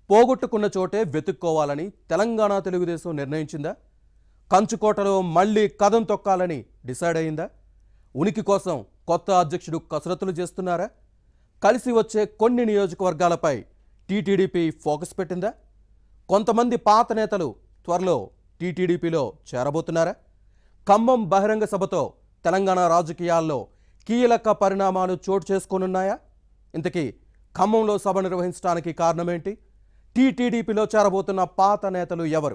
పోగొట్టుకున్న చోటే వెతుక్కోవాలని తెలంగాణ తెలుగుదేశం నిర్ణయించిందా కంచుకోటలో మళ్ళీ కథం తొక్కాలని డిసైడ్ అయిందా ఉనికి కోసం కొత్త అధ్యక్షుడు కసరత్తులు చేస్తున్నారా కలిసి వచ్చే కొన్ని నియోజకవర్గాలపై టీటీడీపీ ఫోకస్ పెట్టిందా కొంతమంది పాత నేతలు త్వరలో టీటీడీపీలో చేరబోతున్నారా ఖమ్మం బహిరంగ సభతో తెలంగాణ రాజకీయాల్లో కీలక పరిణామాలు చోటు చేసుకోనున్నాయా ఇంతకీ ఖమ్మంలో సభ నిర్వహించడానికి కారణమేంటి టీటీడీపీలో చేరబోతున్న పాత నేతలు ఎవరు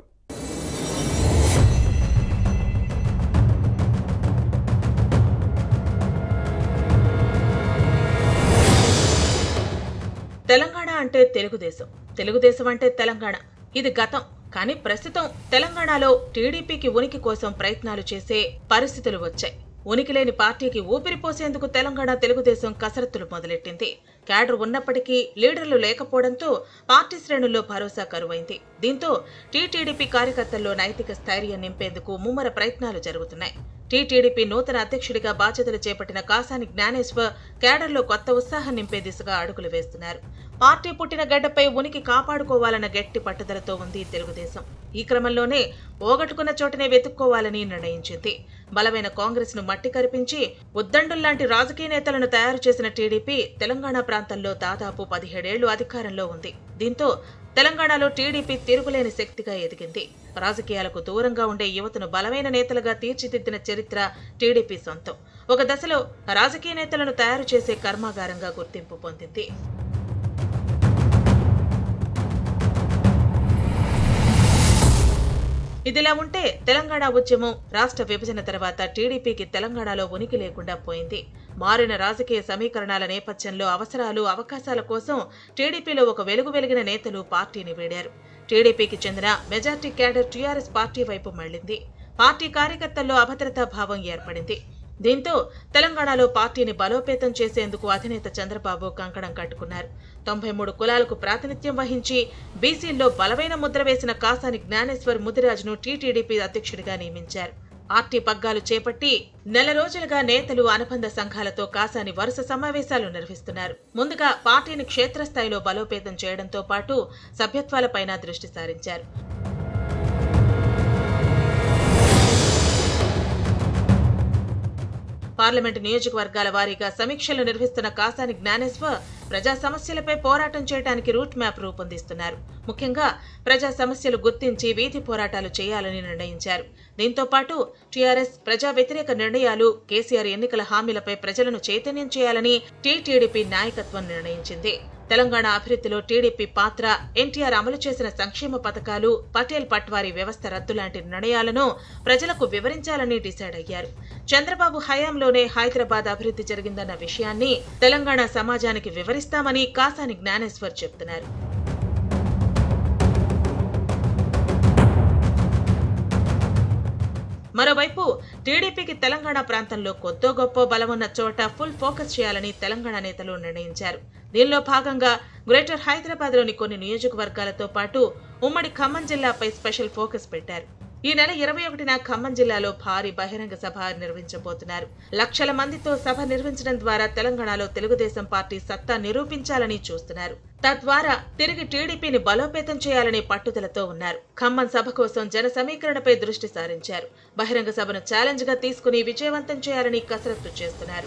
తెలంగాణ అంటే తెలుగుదేశం తెలుగుదేశం అంటే తెలంగాణ ఇది గతం కానీ ప్రస్తుతం తెలంగాణలో టీడీపీకి ఉనికి కోసం ప్రయత్నాలు చేసే పరిస్థితులు వచ్చాయి ఉనికి లేని పార్టీకి ఊపిరి పోసేందుకు తెలంగాణ తెలుగుదేశం కసరత్తులు మొదలెట్టింది క్యాడర్ ఉన్నప్పటికీ లీడర్లు లేకపోవడంతో పార్టీ శ్రేణుల్లో భరోసా కరువైంది దీంతో టీటీడీపీ కార్యకర్తల్లో నైతిక స్థైర్యం నింపేందుకు ముమ్మర ప్రయత్నాలు జరుగుతున్నాయి టీటీడీపీ నూతన అధ్యక్షుడిగా బాధ్యతలు చేపట్టిన కాసాని జ్ఞానేశ్వర్ కేడర్లో కొత్త ఉత్సాహం నింపే దిశగా అడుగులు వేస్తున్నారు పార్టీ పుట్టిన గడ్డపై ఉనికి కాపాడుకోవాలన్న గట్టి పట్టుదలతో ఉంది తెలుగుదేశం ఈ క్రమంలోనే పోగొట్టుకున్న చోటనే వెతుక్కోవాలని నిర్ణయించింది బలమైన కాంగ్రెస్ ను మట్టి కరిపించి ఉద్దండుల్లాంటి రాజకీయ నేతలను తయారు చేసిన టీడీపీ తెలంగాణ ప్రాంతంలో దాదాపు పదిహేడేళ్లు అధికారంలో ఉంది దీంతో తెలంగాణలో టీడీపీ తిరుగులేని శక్తిగా ఎదిగింది రాజకీయాలకు దూరంగా ఉండే యువతను బలమైన నేతలుగా తీర్చిదిద్దిన చరిత్ర టీడీపీ సొంతం ఒక దశలో రాజకీయ నేతలను తయారు చేసే కర్మాగారంగా గుర్తింపు పొందింది ఇదిలా ఉంటే తెలంగాణ ఉద్యమం రాష్ట్ర విభజన తర్వాత టీడీపీకి తెలంగాణలో ఉనికి లేకుండా పోయింది మారిన రాజకీయ సమీకరణాల నేపథ్యంలో అవసరాలు అవకాశాల కోసం టీడీపీలో ఒక వెలుగు వెలిగిన నేతలు పార్టీని వీడారు టీడీపీకి చెందిన మెజార్టీ క్యాడర్ టీఆర్ఎస్ పార్టీ వైపు మళ్లింది పార్టీ కార్యకర్తల్లో అభద్రతా భావం ఏర్పడింది దీంతో తెలంగాణలో పార్టీని బలోపేతం చేసేందుకు అధినేత చంద్రబాబు కంకణం కట్టుకున్నారు తొంభై మూడు కులాలకు ప్రాతినిధ్యం వహించి బీసీల్లో బలమైన ముద్ర వేసిన కాసాని జ్ఞానేశ్వర్ ముదిరాజును టీటీడీపీ అధ్యక్షుడిగా నియమించారు ఆర్టీ పగ్గాలు చేపట్టి నెల రోజులుగా నేతలు అనుబంధ సంఘాలతో కాసాని వరుస సమావేశాలు నిర్వహిస్తున్నారు ముందుగా పార్టీని క్షేత్రస్థాయిలో బలోపేతం చేయడంతో పాటు సభ్యత్వాలపైన దృష్టి సారించారు పార్లమెంటు నియోజకవర్గాల వారీగా సమీక్షలు నిర్వహిస్తున్న కాసాని జ్ఞానేశ్వర్ ప్రజా సమస్యలపై పోరాటం చేయడానికి రూట్ మ్యాప్ రూపొందిస్తున్నారు ముఖ్యంగా ప్రజా సమస్యలు గుర్తించి వీధి పోరాటాలు చేయాలని నిర్ణయించారు దీంతో పాటు టీఆర్ఎస్ ప్రజా వ్యతిరేక నిర్ణయాలు కేసీఆర్ ఎన్నికల హామీలపై ప్రజలను చైతన్యం చేయాలని టీటీడీపీ నాయకత్వం నిర్ణయించింది తెలంగాణ అభివృద్ధిలో టీడీపీ పాత్ర ఎన్టీఆర్ అమలు చేసిన సంక్షేమ పథకాలు పటేల్ పట్వారీ వ్యవస్థ రద్దు లాంటి నిర్ణయాలను ప్రజలకు వివరించాలని డిసైడ్ అయ్యారు చంద్రబాబు హయాంలోనే హైదరాబాద్ అభివృద్ధి జరిగిందన్న విషయాన్ని తెలంగాణ సమాజానికి వివరిస్తామని కాసాని జ్ఞానేశ్వర్ చెబుతున్నారు మరోవైపు టీడీపీకి తెలంగాణ ప్రాంతంలో కొద్దో గొప్ప బలమున్న చోట ఫుల్ ఫోకస్ చేయాలని తెలంగాణ నేతలు నిర్ణయించారు దీనిలో భాగంగా గ్రేటర్ హైదరాబాద్లోని కొన్ని నియోజకవర్గాలతో పాటు ఉమ్మడి ఖమ్మం జిల్లాపై స్పెషల్ ఫోకస్ పెట్టారు ఈ నెల ఇరవై ఒకటిన ఖమ్మం జిల్లాలో భారీ బహిరంగ సభ నిర్వహించబోతున్నారు లక్షల మందితో సభ నిర్వహించడం ద్వారా తెలంగాణలో తెలుగుదేశం పార్టీ సత్తా నిరూపించాలని చూస్తున్నారు తద్వారా తిరిగి టీడీపీని బలోపేతం చేయాలనే పట్టుదలతో ఉన్నారు ఖమ్మం సభ కోసం జన సమీకరణపై దృష్టి సారించారు బహిరంగ సభను ఛాలెంజ్ గా తీసుకుని విజయవంతం చేయాలని కసరత్తు చేస్తున్నారు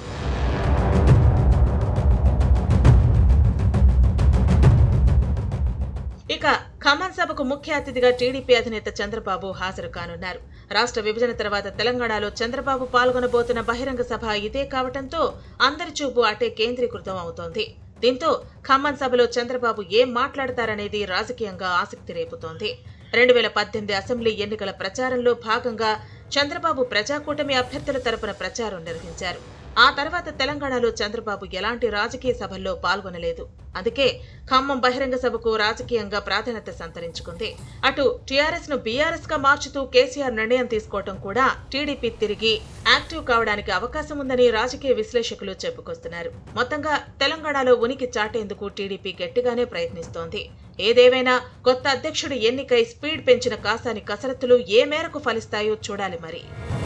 ఇక ఖమ్మం సభకు ముఖ్య అతిథిగా టీడీపీ అధినేత చంద్రబాబు హాజరు కానున్నారు రాష్ట్ర విభజన తర్వాత తెలంగాణలో చంద్రబాబు పాల్గొనబోతున్న బహిరంగ సభ ఇదే కావడంతో అందరి చూపు అటే కేంద్రీకృతం అవుతోంది దీంతో ఖమ్మం సభలో చంద్రబాబు ఏం మాట్లాడతారనేది రాజకీయంగా ఆసక్తి రేపుతోంది రెండు వేల పద్దెనిమిది అసెంబ్లీ ఎన్నికల ప్రచారంలో భాగంగా చంద్రబాబు ప్రజాకూటమి అభ్యర్థుల తరపున ప్రచారం నిర్వహించారు ఆ తర్వాత తెలంగాణలో చంద్రబాబు ఎలాంటి రాజకీయ సభల్లో పాల్గొనలేదు అందుకే ఖమ్మం బహిరంగ సభకు రాజకీయంగా ప్రాధాన్యత సంతరించుకుంది అటు టీఆర్ఎస్ ను బీఆర్ఎస్ గా మార్చుతూ కేసీఆర్ నిర్ణయం తీసుకోవడం కూడా టీడీపీ తిరిగి యాక్టివ్ కావడానికి అవకాశం ఉందని రాజకీయ విశ్లేషకులు చెప్పుకొస్తున్నారు మొత్తంగా తెలంగాణలో ఉనికి చాటేందుకు టీడీపీ గట్టిగానే ప్రయత్నిస్తోంది ఏదేవైనా కొత్త అధ్యక్షుడు ఎన్నికై స్పీడ్ పెంచిన కాసాని కసరత్తులు ఏ మేరకు ఫలిస్తాయో చూడాలి మరి